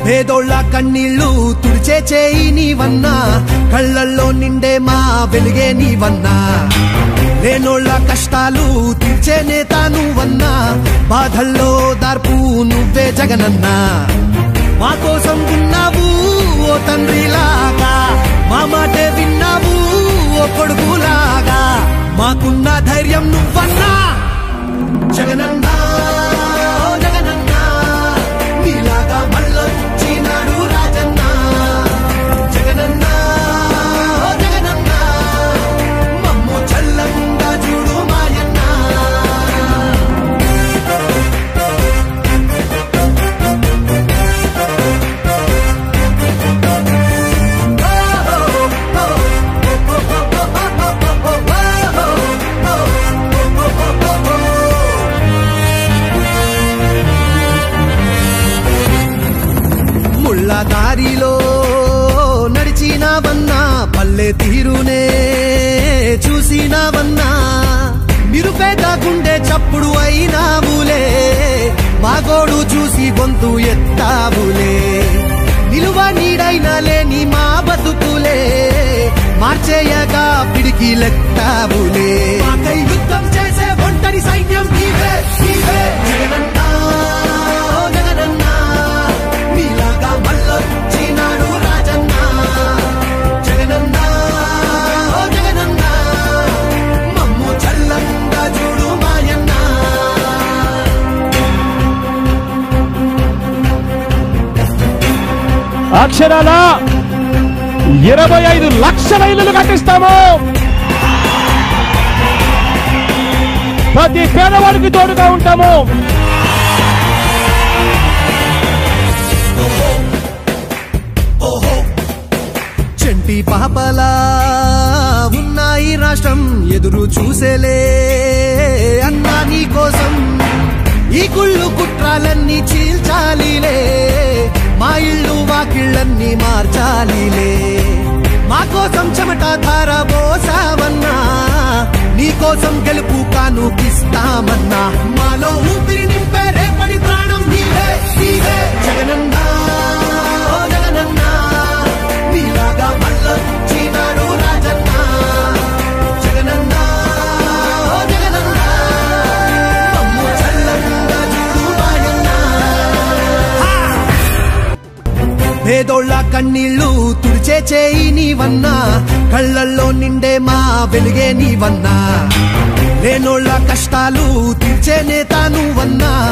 పేదోళ్ళ కన్నీళ్లు తుడిచే చేయి నీవన్నా కళ్ళల్లో నిండే మా వెలుగే నీవన్నా లేనోళ్ళ కష్టాలు తీర్చే నేత నువ్వన్నా బాధల్లో దార్పు నువ్వే జగనన్నా మా కోసం ఉన్నావు ఓ తండ్రిలాగా మా మాటే విన్నావు ఓ కొడుకులాగా మాకున్న ధైర్యం నువ్వన్నా జగనన్నా ఓ జగనన్నా నీలాగా మళ్ళొచ్చినాడు రాజన్న జగనన్నా ఓ జగనన్నా మమ్ము చల్లంగా చూడు మాయన్నా ముళ్ళ దారిలో నడిచినావన్నా పల్లె తీరునే చూసినావన్నా నిరుపేద గుండె చప్పుడు అయినావులే మాగోడు చూసి గొంతు ఎత్తావులే నిలువ నీడైన లేని మా బతుకులే మార్చేయగా పిడికి లెక్కావులే మాకై యుద్ధం చేసే ఒంటరి సైన్యం నీవే నీవే జగనన్నా ఓ జగనన్నా నీలాగా మళ్ళొచ్చినాడు రాజన్న జగనన్నా ఓ జగనన్నా మమ్ము చల్లంగా చూడు మాయన్నా అక్షరాల ఇరవై ఐదు లక్షల ఇల్లులు కట్టిస్తాము ప్రతి పేదవాడికి తోడుగా ఉంటాము చెంటి పాపలా ఉన్నాయి రాష్ట్రం ఎదురు చూసేలే అన్నా నీ కోసం ఈ గుళ్ళు కుట్రాలన్నీ చీల్చాలిలే మా ఇళ్ళు వాకిళ్ళన్నీ మార్చాలిలే మా కోసం చెమట ధార పోసావన్నా నీ కోసం గెలుపు కానుకిస్తామన్నా మాలో ఊపిరి నింపే రేపటి ప్రాణం నీవే నీవే జగనన్నా ఓ జగనన్నా నీలాగా మళ్ళొచ్చినాడు రాజన్న జగనన్నా ఓ జగనన్నా మమ్ము చల్లంగా చూడు మాయన్నా పేదోళ్ళ కన్నీళ్లు తుడిచే చేయి నీవన్నా కళ్ళల్లో నిండే మా వెలుగే నీవన్నా లేనోళ్ళ కష్టాలు తీర్చే నేత నువ్వన్నా